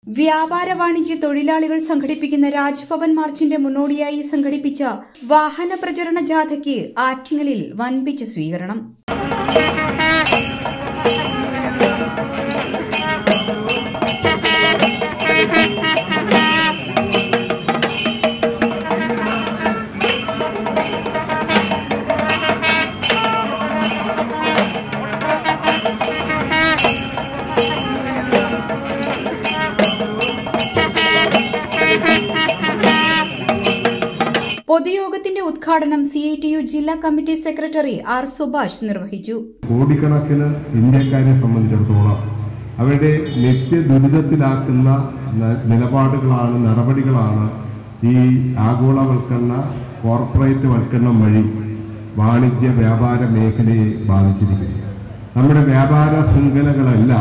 വ്യാപാര വാണിജ്യ തൊഴിലാളികൾ സംഘടിപ്പിക്കുന്ന രാജ്ഭവൻ മാർച്ചിന്റെ മുന്നോടിയായി സംഘടിപ്പിച്ച വാഹന പ്രചരണ ജാഥയ്ക്ക് ആറ്റിങ്ങലിൽ വൻപിച്ച സ്വീകരണം പൊതുയോഗത്തിന്റെ ഉദ്ഘാടനം സി ഐ ടി യു ജില്ലാ കമ്മിറ്റി സെക്രട്ടറി ആർ സുഭാഷ് നിർവഹിച്ചു കോടിക്കണക്കിന് ഇന്ത്യക്കാരെ സംബന്ധിച്ചിടത്തോളം അവരുടെ നിത്യ ദുരിതത്തിലാക്കുന്ന ന- നിലപാടുകളാണ് നടപടികളാണ് ഈ ആഗോളവൽക്കരണ കോർപ്പറേറ്റ് വൽക്കരണം വഴി വാണിജ്യ വ്യാപാര മേഖലയെ ബാധിച്ചിരിക്കുന്നത് നമ്മുടെ വ്യാപാര ശൃംഖലകളെല്ലാം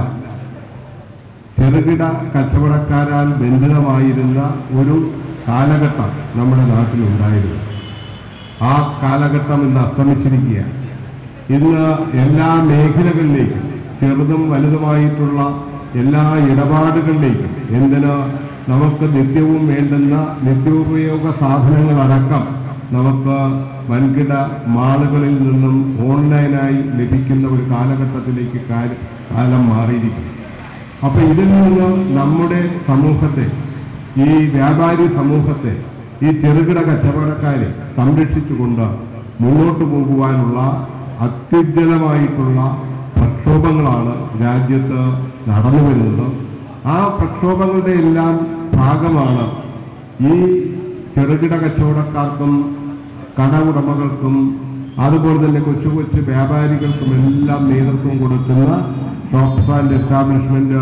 ചെറുകിട കച്ചവടക്കാരാൽ ബന്ധിതമായിരുന്ന ഒരു കാലഘട്ടം നമ്മുടെ നാട്ടിലുണ്ടായിരുന്നു ആ കാലഘട്ടം ഇന്ന് അസ്തമിച്ചിരിക്കുകയാണ് ഇന്ന് എല്ലാ മേഖലകളിലേക്കും ചെറുതും വലുതുമായിട്ടുള്ള എല്ലാ ഇടപാടുകളിലേക്കും എന്തിന് നമുക്ക് നിത്യവും വേണ്ടുന്ന നിത്യോപയോഗ സാധനങ്ങളടക്കം നമുക്ക് വൻകിട മാളുകളിൽ നിന്നും ഓൺലൈനായി ലഭിക്കുന്ന ഒരു കാലഘട്ടത്തിലേക്ക് കാല- കാലം മാറിയിരിക്കുന്നു അപ്പൊ ഇതിൽ നിന്ന് നമ്മുടെ സമൂഹത്തെ ഈ വ്യാപാരി സമൂഹത്തെ ഈ ചെറുകിട കച്ചവടക്കാരെ സംരക്ഷിച്ചുകൊണ്ട് മുന്നോട്ട് പോകുവാനുള്ള അത്യുജ്വലമായിട്ടുള്ള പ്രക്ഷോഭങ്ങളാണ് രാജ്യത്ത് നടന്നു വരുന്നത് ആ പ്രക്ഷോഭങ്ങളുടെ എല്ലാം ഭാഗമാണ് ഈ ചെറുകിട കച്ചവടക്കാർക്കും കട ഉടമകൾക്കും അതുപോലെ തന്നെ കൊച്ചു കൊച്ചു വ്യാപാരികൾക്കും എല്ലാം നേതൃത്വം കൊടുക്കുന്ന ഷോപ്സ് ആൻഡ് എസ്റ്റാബ്ലിഷ്മെന്റ്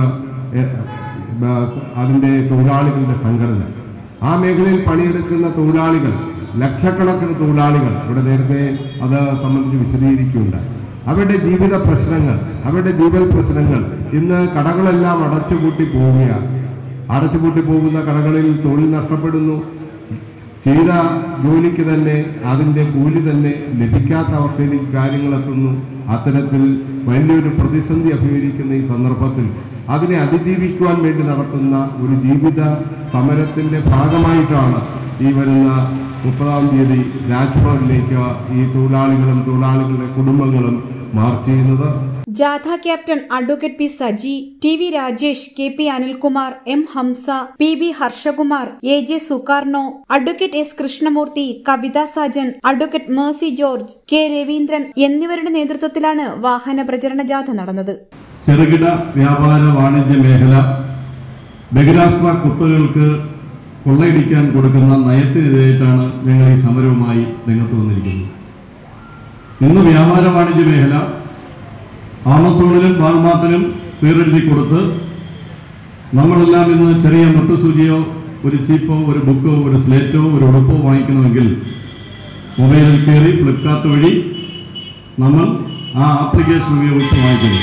അതിന്റെ തൊഴിലാളികളുടെ സംഘടന ആ മേഖലയിൽ പണിയെടുക്കുന്ന തൊഴിലാളികൾ ലക്ഷക്കണക്കിന് തൊഴിലാളികൾ ഇവിടെ നേരത്തെ അത് സംബന്ധിച്ച് വിശദീകരിക്കുകയുണ്ടായി അവരുടെ ജീവിത പ്രശ്നങ്ങൾ അവരുടെ ജീവൽ പ്രശ്നങ്ങൾ ഇന്ന് കടകളെല്ലാം അടച്ചുപൂട്ടി പോവുകയാണ് അടച്ചുപൂട്ടി പോകുന്ന കടകളിൽ തൊഴിൽ നഷ്ടപ്പെടുന്നു ചെയ്ത ജോലിക്ക് തന്നെ അതിന്റെ കൂലി തന്നെ ലഭിക്കാത്ത അവസ്ഥയിലേക്ക് കാര്യങ്ങൾ എത്തുന്നു അത്തരത്തിൽ വലിയൊരു പ്രതിസന്ധി അഭിമുഖീകരിക്കുന്ന ഈ സന്ദർഭത്തിൽ അതിനെ അതിജീവിക്കുവാൻ വേണ്ടി നടത്തുന്ന ഒരു ജീവിത സമരത്തിന്റെ ഭാഗമായിട്ടാണ് ഈ വരുന്ന മുപ്പതാം തീയതി രാജ്ഭവനിലേക്ക് ഈ തൊഴിലാളികളും തൊഴിലാളികളുടെ കുടുംബങ്ങളും മാർച്ച് ചെയ്യുന്നത് ജാഥ captain advocate P Saji T V Rajesh K P Anilkumar M Hamsa P B Harshakumar A J Sukarno advocate S Krishnamoorthy Kavitha Sajan advocate Mercy George K Raveendran എന്നിവരുടെ നേതൃത്വത്തിലാണ് വാഹന പ്രചരണ ജാഥ നടന്നത് ചെറുകിട വ്യാപാര വാണിജ്യ മേഖല ബഹിരാഷ്ട്ര കുത്തകൾക്ക് കൊള്ളയടിക്കാൻ കൊടുക്കുന്ന നയത്തിനെതിരായിട്ടാണ് ഞങ്ങൾ ഈ സമരവുമായി രംഗത്ത് വന്നിരിക്കുന്നത് ഇന്ന് വ്യാപാര വാണിജ്യ മേഖല ആമസോണിലും വാൾമാർട്ടിലും പേരെഴുതി കൊടുത്ത് നമ്മളെല്ലാം ഇന്ന് ചെറിയ മുട്ടുസൂചിയോ ഒരു ചീപ്പോ ഒരു ബുക്കോ ഒരു സ്ലേറ്റോ ഒരു ഉടുപ്പോ വാങ്ങിക്കണമെങ്കിൽ മൊബൈലിൽ കയറി ഫ്ലിപ്കാർട്ട് വഴി നമ്മൾ ആ ആപ്ലിക്കേഷൻ ഉപയോഗിച്ച് വാങ്ങിക്കുന്നു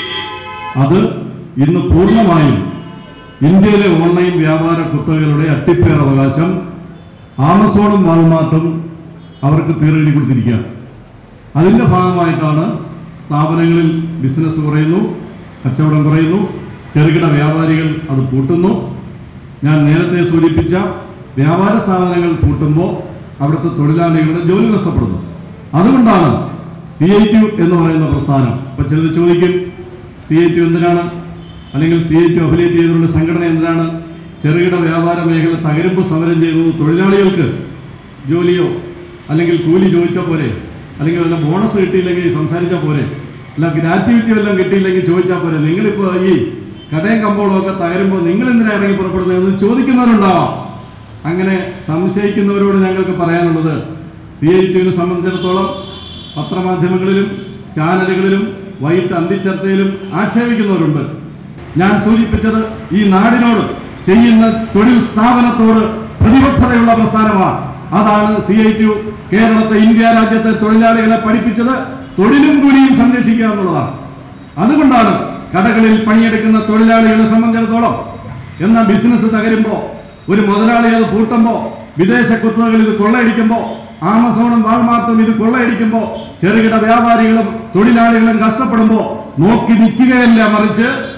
അത് ഇന്ന് പൂർണ്ണമായും ഇന്ത്യയിലെ ഓൺലൈൻ വ്യാപാര കുത്തകകളുടെ അട്ടിപ്പേർ അവകാശം ആമസോണും വാൾമാർട്ടും അവർക്ക് തീരെഴുതി കൊടുത്തിരിക്കുകയാണ് അതിന്റെ ഭാഗമായിട്ടാണ് സ്ഥാപനങ്ങളിൽ ബിസിനസ് കുറയുന്നു കച്ചവടം കുറയുന്നു ചെറുകിട വ്യാപാരികൾ അത് പൂട്ടുന്നു ഞാൻ നേരത്തെ സൂചിപ്പിച്ച വ്യാപാര സ്ഥാപനങ്ങൾ പൂട്ടുമ്പോൾ അവിടുത്തെ തൊഴിലാളികളുടെ ജോലി നഷ്ടപ്പെടുന്നു അതുകൊണ്ടാണ് സി ഐ ടി എന്ന് പറയുന്ന പ്രസ്ഥാനം ഇപ്പൊ ചിലർ ചോദിക്കും സി ഐ ടി എന്തിനാണ് അല്ലെങ്കിൽ സി ഐ ടി അഫിലിയേറ്റ് ചെയ്തിട്ടുള്ള സംഘടന എന്തിനാണ് ചെറുകിട വ്യാപാര മേഖല തകരുമ്പോൾ സമരം ചെയ്യുന്നത് തൊഴിലാളികൾക്ക് ജോലിയോ അല്ലെങ്കിൽ കൂലി ചോദിച്ചാൽ പോരെ അല്ലെങ്കിൽ വല്ല ബോണസ് കിട്ടിയില്ലെങ്കിൽ സംസാരിച്ചാൽ പോരെ അല്ല ഗ്രാറ്റുവിറ്റി വല്ലതും കിട്ടിയില്ലെങ്കിൽ ചോദിച്ചാൽ പോരെ നിങ്ങളിപ്പോൾ ഈ കടയും കമ്പോളവും ഒക്കെ തകരുമ്പോൾ നിങ്ങൾ എന്തിനാ ഇറങ്ങി പുറപ്പെടുന്നത് എന്ന് ചോദിക്കുന്നവരുണ്ടാവാം അങ്ങനെ സംശയിക്കുന്നവരോട് ഞങ്ങൾക്ക് പറയാനുള്ളത് സി ഐ ടിവിനെ സംബന്ധിച്ചിടത്തോളം പത്രമാധ്യമങ്ങളിലും ചാനലുകളിലും വൈകിട്ട് അന്തിച്ചർച്ചയിലും ആക്ഷേപിക്കുന്നവരുണ്ട് ഞാൻ സൂചിപ്പിച്ചത് ഈ നാടിനോട് ചെയ്യുന്ന തൊഴിൽ സ്ഥാപനത്തോട് പ്രതിബദ്ധതയുള്ള പ്രസ്ഥാനമാണ് അതാണ് സി ഐ ടി കേരളത്തെ ഇന്ത്യ രാജ്യത്തെ തൊഴിലാളികളെ പഠിപ്പിച്ചത് തൊഴിലും കൂലിയും സംരക്ഷിക്കുക എന്നുള്ളതാണ് അതുകൊണ്ടാണ് കടകളിൽ പണിയെടുക്കുന്ന തൊഴിലാളികളെ സംബന്ധിച്ചിടത്തോളം എന്ന ബിസിനസ് തകരുമ്പോ ഒരു മുതലാളി അത് പൂട്ടുമ്പോ വിദേശ കുത്തകകൾ ഇത് കൊള്ളയടിക്കുമ്പോ ആമസോണും വാൾമാർട്ടും ഇത് കൊള്ളയടിക്കുമ്പോ ചെറുകിട വ്യാപാരികളും തൊഴിലാളികളും കഷ്ടപ്പെടുമ്പോ നോക്കി നിൽക്കുകയല്ല മറിച്ച്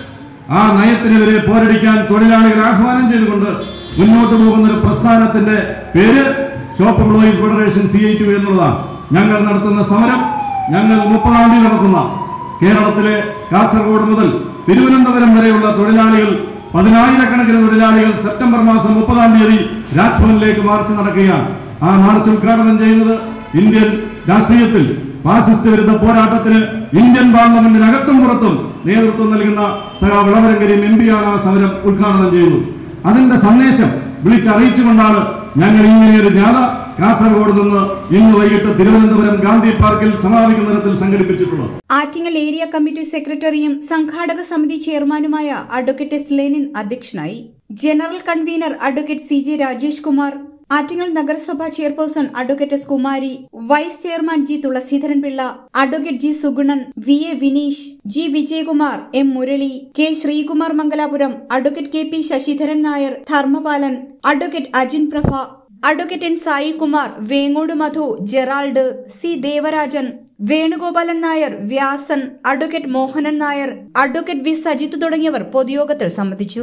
ആ നയത്തിനെതിരെ പോരടിക്കാൻ തൊഴിലാളികൾ ആഹ്വാനം ചെയ്തുകൊണ്ട് മുന്നോട്ട് പോകുന്ന ഒരു പ്രസ്ഥാനത്തിന്റെ പേര് shop employees federation C I ടു എന്നുള്ളതാണ് ഞങ്ങൾ നടത്തുന്ന സമരം ഞങ്ങൾ മുപ്പതാം തീയതി നടത്തുന്ന കേരളത്തിലെ കാസർഗോഡ് മുതൽ തിരുവനന്തപുരം വരെയുള്ള തൊഴിലാളികൾ പതിനായിരക്കണക്കിന് തൊഴിലാളികൾ സെപ്റ്റംബർ മാസം മുപ്പതാം തീയതി രാജ്ഭവനിലേക്ക് മാർച്ച് നടക്കുകയാണ് ആ മാർച്ച് ഉദ്ഘാടനം ചെയ്യുന്നത് ഇന്ത്യൻ രാഷ്ട്രീയത്തിൽ ഫാസിസ്റ്റ് വിരുദ്ധ പോരാട്ടത്തിന് ഇന്ത്യൻ പാർലമെന്റിനകത്തും പുറത്തും നേതൃത്വം നൽകുന്ന സഖാ വിളവരങ്കരയും എം പിയാണ് ആ സമരം ഉദ്ഘാടനം ചെയ്യുന്നത് അതിന്റെ സന്ദേശം വിളിച്ചറിയിച്ചുകൊണ്ടാണ് ഞങ്ങൾ ഇങ്ങനെ ഒരു ജാഥ കാസർഗോഡ് നിന്ന് ഇന്ന് വൈകിട്ട് തിരുവനന്തപുരം ഗാന്ധി പാർക്കിൽ സമാപിക്കുന്ന തരത്തിൽ സംഘടിപ്പിച്ചിട്ടുള്ളത് ആറ്റിങ്ങൽ ഏരിയ കമ്മിറ്റി സെക്രട്ടറിയും സംഘാടക സമിതി ചെയർമാനുമായ അഡ്വക്കേറ്റ് എസ് ലെനിൻ അധ്യക്ഷനായി general convener advocate C J Rajesh Kumar Attingal നഗരസഭാ chairperson advocate S Kumari vice chairman G Thulaseedharan Pillai advocate G Sugunan V A Vineesh G Vijayakumar M Murali K Sreekumar Mangalapuram advocate K P Sasidharan Nair Dharmapalan advocate Ajin Prabha advocate N Saikumar Vengode Madhu Gerald C Devarajan Venugopalan Nair Vyasan advocate Mohanan Nair advocate V Sajith തുടങ്ങിയവർ പൊതുയോഗത്തിൽ സംബന്ധിച്ചു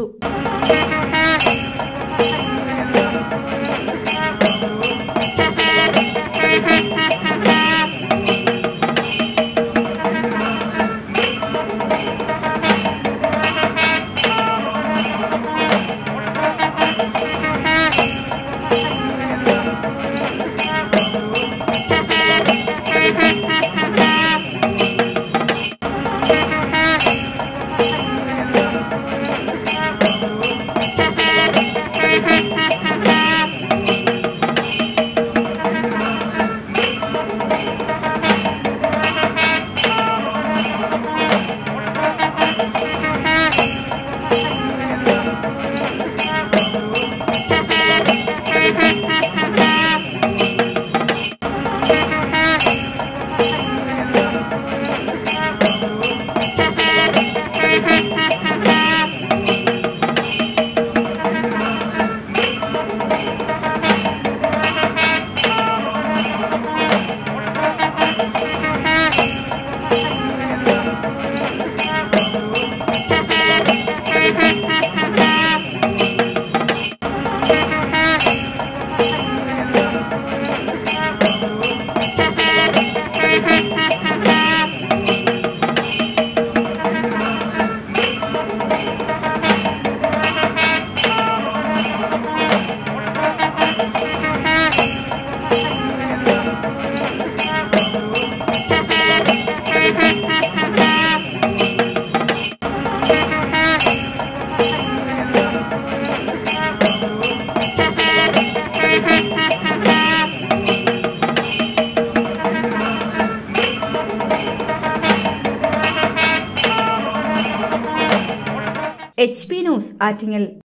H P news Attingal